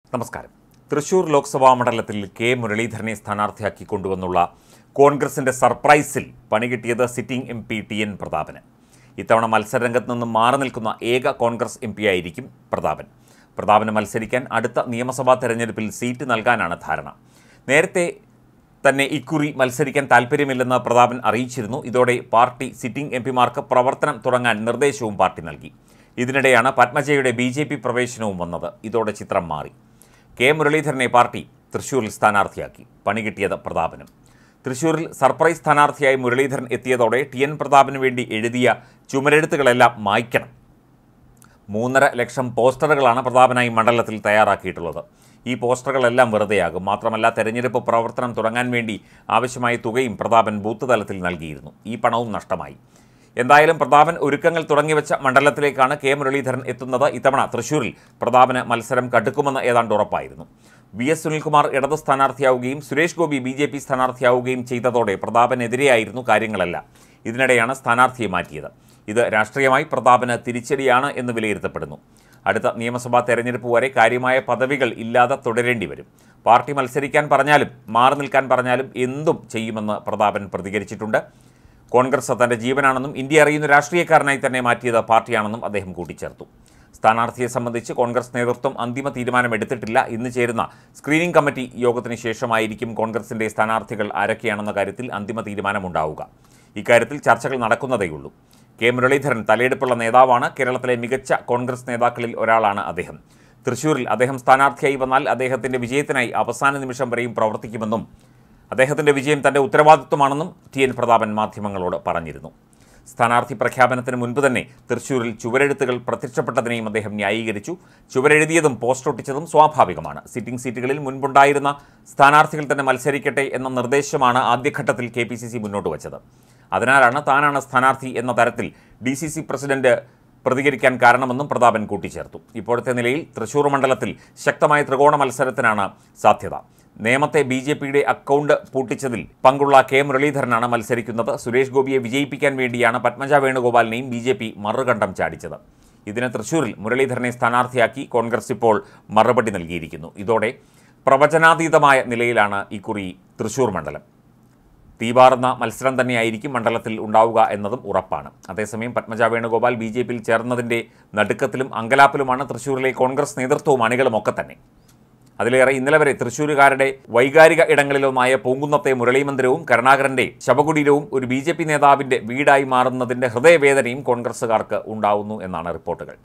നമസ്കാരം തൃശൂർ ലോക്സഭാ മണ്ഡലത്തിൽ കെ മുരളീധരനെ സ്ഥാനാർത്ഥിയാക്കി കൊണ്ടുവന്നുള്ള കോൺഗ്രസിന്റെ സർപ്രൈസിൽ പണികിട്ടിയത് sitting M P T N പ്രതാപന് ഇത്തവണ മത്സരരംഗത്ത് നിന്നും മാറി നിൽക്കുന്ന ഏക കോൺഗ്രസ് എം പി ആയിരിക്കും പ്രതാപൻ പ്രതാപന് മത്സരിക്കാൻ അടുത്ത നിയമസഭാ തെരഞ്ഞെടുപ്പിൽ സീറ്റ് നൽകാനാണ് ധാരണ നേരത്തെ തന്നെ ഇക്കുറി മത്സരിക്കാൻ താൽപ്പര്യമില്ലെന്ന് പ്രതാപൻ അറിയിച്ചിരുന്നു ഇതോടെ പാർട്ടി സിറ്റിംഗ് എം പിമാർക്ക് പ്രവർത്തനം തുടങ്ങാൻ നിർദ്ദേശവും പാർട്ടി നൽകി ഇതിനിടെയാണ് പത്മജയുടെ ബി ജെ പി പ്രവേശനവും വന്നത് ഇതോടെ ചിത്രം മാറി കെ മുരളീധരനെ പാർട്ടി തൃശൂരിൽ സ്ഥാനാർത്ഥിയാക്കി പണി കിട്ടിയത് പ്രതാപനും തൃശൂരിൽ സർപ്രൈസ് സ്ഥാനാർത്ഥിയായി മുരളീധരൻ എത്തിയതോടെ ടി എൻ പ്രതാപന് വേണ്ടി എഴുതിയ ചുമരെഴുത്തുകളെല്ലാം മായ്ക്കണം മൂന്നര ലക്ഷം പോസ്റ്ററുകളാണ് പ്രതാപനായി മണ്ഡലത്തിൽ തയ്യാറാക്കിയിട്ടുള്ളത് ഈ പോസ്റ്ററുകളെല്ലാം വെറുതെയാകും മാത്രമല്ല തെരഞ്ഞെടുപ്പ് പ്രവർത്തനം തുടങ്ങാൻ വേണ്ടി ആവശ്യമായ തുകയും പ്രതാപൻ ബൂത്ത് തലത്തിൽ നൽകിയിരുന്നു ഈ പണവും നഷ്ടമായി എന്തായാലും പ്രതാപൻ ഒരുക്കങ്ങൾ തുടങ്ങിവെച്ച മണ്ഡലത്തിലേക്കാണ് കെ മുരളീധരൻ എത്തുന്നത് ഇത്തവണ തൃശൂരിൽ പ്രതാപന് മത്സരം കടുക്കുമെന്ന് ഏതാണ്ട് ഉറപ്പായിരുന്നു വി എസ് സുനിൽകുമാർ ഇടത് സ്ഥാനാർത്ഥിയാവുകയും Suresh Gopi B J P സ്ഥാനാർത്ഥിയാവുകയും ചെയ്തതോടെ പ്രതാപനെതിരെയായിരുന്നു കാര്യങ്ങളെല്ലാം ഇതിനിടെയാണ് സ്ഥാനാർത്ഥിയെ മാറ്റിയത് ഇത് രാഷ്ട്രീയമായി പ്രതാപന് തിരിച്ചടിയാണ് എന്ന് വിലയിരുത്തപ്പെടുന്നു അടുത്ത നിയമസഭാ തെരഞ്ഞെടുപ്പ് വരെ കാര്യമായ പദവികൾ ഇല്ലാതെ തുടരേണ്ടി വരും പാർട്ടി മത്സരിക്കാൻ പറഞ്ഞാലും മാറി നിൽക്കാൻ പറഞ്ഞാലും എന്തും ചെയ്യുമെന്ന് പ്രതാപൻ പ്രതികരിച്ചിട്ടുണ്ട് കോൺഗ്രസ് തന്റെ ജീവനാണെന്നും ഇന്ത്യ അറിയുന്ന രാഷ്ട്രീയക്കാരനായി തന്നെ മാറ്റിയത് പാർട്ടിയാണെന്നും അദ്ദേഹം കൂട്ടിച്ചേർത്തു സ്ഥാനാർത്ഥിയെ സംബന്ധിച്ച് കോൺഗ്രസ് നേതൃത്വം അന്തിമ തീരുമാനമെടുത്തിട്ടില്ല ഇന്ന് ചേരുന്ന സ്ക്രീനിംഗ് കമ്മിറ്റി യോഗത്തിന് ശേഷമായിരിക്കും കോൺഗ്രസിന്റെ സ്ഥാനാർത്ഥികൾ ആരൊക്കെയാണെന്ന കാര്യത്തിൽ അന്തിമ തീരുമാനമുണ്ടാവുക ഇക്കാര്യത്തിൽ ചർച്ചകൾ നടക്കുന്നതേയുള്ളൂ കെ മുരളീധരൻ തലയെടുപ്പുള്ള നേതാവാണ് കേരളത്തിലെ മികച്ച കോൺഗ്രസ് നേതാക്കളിൽ ഒരാളാണ് അദ്ദേഹം തൃശൂരിൽ അദ്ദേഹം സ്ഥാനാർത്ഥിയായി വന്നാൽ അദ്ദേഹത്തിന്റെ വിജയത്തിനായി അവസാന നിമിഷം വരെയും പ്രവർത്തിക്കുമെന്നും അദ്ദേഹത്തിന്റെ വിജയം തന്റെ ഉത്തരവാദിത്വമാണെന്നും ടി എൻ പ്രതാപൻ മാധ്യമങ്ങളോട് പറഞ്ഞിരുന്നു സ്ഥാനാർത്ഥി പ്രഖ്യാപനത്തിന് മുൻപ് തന്നെ തൃശൂരിൽ ചുവരെഴുത്തുകൾ പ്രത്യക്ഷപ്പെട്ടതിനെയും അദ്ദേഹം ന്യായീകരിച്ചു ചുവരെഴുതിയതും പോസ്റ്റർ ഒട്ടിച്ചതും സ്വാഭാവികമാണ് സിറ്റിംഗ് സീറ്റുകളിൽ മുൻപുണ്ടായിരുന്ന സ്ഥാനാർത്ഥികൾ തന്നെ മത്സരിക്കട്ടെ എന്ന നിർദ്ദേശമാണ് ആദ്യഘട്ടത്തിൽ കെ പി സി സി മുന്നോട്ട് വച്ചത് അതിനാലാണ് താനാണ് സ്ഥാനാർത്ഥി എന്ന തരത്തിൽ ഡി സി സി പ്രസിഡന്റ് പ്രതികരിക്കാൻ കാരണമെന്നും പ്രതാപൻ കൂട്ടിച്ചേർത്തു ഇപ്പോഴത്തെ നിലയിൽ തൃശൂർ മണ്ഡലത്തിൽ ശക്തമായ ത്രികോണ മത്സരത്തിനാണ് സാധ്യത നേമത്തെ ബി ജെ പിയുടെ അക്കൗണ്ട് പൂട്ടിച്ചതിൽ പങ്കുള്ള കെ മുരളീധരനാണ് മത്സരിക്കുന്നത് സുരേഷ് ഗോപിയെ വിജയിപ്പിക്കാൻ വേണ്ടിയാണ് പത്മജ വേണുഗോപാലിനെയും ബി ജെ പി മറുകണ്ഠം ചാടിച്ചത് ഇതിന് തൃശൂരിൽ മുരളീധരനെ സ്ഥാനാർത്ഥിയാക്കി കോൺഗ്രസ് ഇപ്പോൾ മറുപടി നൽകിയിരിക്കുന്നു ഇതോടെ പ്രവചനാതീതമായ നിലയിലാണ് ഇക്കുറി തൃശൂർ മണ്ഡലം തീവാറുന്ന മത്സരം തന്നെയായിരിക്കും മണ്ഡലത്തിൽ ഉണ്ടാവുക എന്നതും ഉറപ്പാണ് അതേസമയം പത്മജ വേണുഗോപാൽ ബി ജെ പിയിൽ ചേർന്നതിൻ്റെ നടുക്കത്തിലും അങ്കലാപ്പിലുമാണ് തൃശൂരിലെ കോൺഗ്രസ് നേതൃത്വവും അണികളും ഒക്കെ തന്നെ അതിലേറെ ഇന്നലെ വരെ തൃശൂരുകാരുടെ വൈകാരിക ഇടങ്ങളിലുമായ പൂങ്കുന്നത്തെ മുരളി മന്ദിരവും കരുണാകരന്റെ ശവകുടീരവും ഒരു ബി ജെ പി നേതാവിന്റെ വീടായി മാറുന്നതിന്റെ ഹൃദയവേദനയും കോൺഗ്രസുകാർക്ക് ഉണ്ടാവുന്നു എന്നാണ് റിപ്പോർട്ടുകൾ